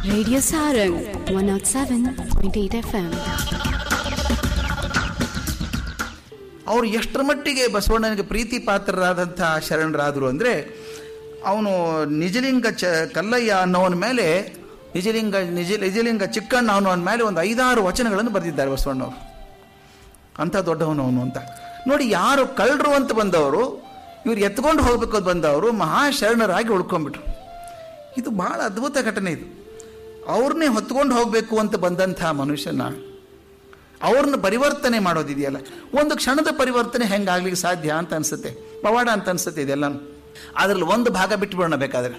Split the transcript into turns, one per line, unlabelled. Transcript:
Radio Sarang 107.8 FM.
ಅವರು ಎಷ್ಟರ ಮಟ್ಟಿಗೆ ಬಸವಣ್ಣನಿಗೆ ಪ್ರೀತಿ ಪಾತ್ರರಾದಂಥ ಶರಣರಾದರು ಅಂದರೆ ಅವನು ನಿಜಲಿಂಗ ಚ ಕಲ್ಲಯ್ಯ ಅನ್ನೋವನ ಮೇಲೆ ನಿಜಲಿಂಗ ನಿಜ ನಿಜಲಿಂಗ ಚಿಕ್ಕಣ್ಣ ಅನ್ನೋವನ ಮೇಲೆ ಒಂದು ಐದಾರು ವಚನಗಳನ್ನು ಬರೆದಿದ್ದಾರೆ ಬಸವಣ್ಣವರು ಅಂಥ ದೊಡ್ಡವನು ಅವನು ಅಂತ ನೋಡಿ ಯಾರು ಕಳ್ಳರು ಅಂತ ಬಂದವರು ಇವ್ರು ಎತ್ಕೊಂಡು ಹೋಗ್ಬೇಕು ಅಂತ ಬಂದವರು ಮಹಾಶರಣರಾಗಿ ಉಳ್ಕೊಂಡ್ಬಿಟ್ರು ಇದು ಬಹಳ ಅದ್ಭುತ ಘಟನೆ ಇದು ಅವ್ರನ್ನೇ ಹೊತ್ಕೊಂಡು ಹೋಗಬೇಕು ಅಂತ ಬಂದಂಥ ಮನುಷ್ಯನ ಅವ್ರನ್ನ ಪರಿವರ್ತನೆ ಮಾಡೋದಿದೆಯಲ್ಲ ಒಂದು ಕ್ಷಣದ ಪರಿವರ್ತನೆ ಹೆಂಗಾಗ್ಲಿಕ್ಕೆ ಸಾಧ್ಯ ಅಂತ ಅನ್ಸುತ್ತೆ ಪವಾಡ ಅಂತ ಅನ್ಸುತ್ತೆ ಇದೆಲ್ಲನೂ ಅದ್ರಲ್ಲಿ ಒಂದು ಭಾಗ ಬಿಟ್ಬಿಡೋಣ ಬೇಕಾದ್ರೆ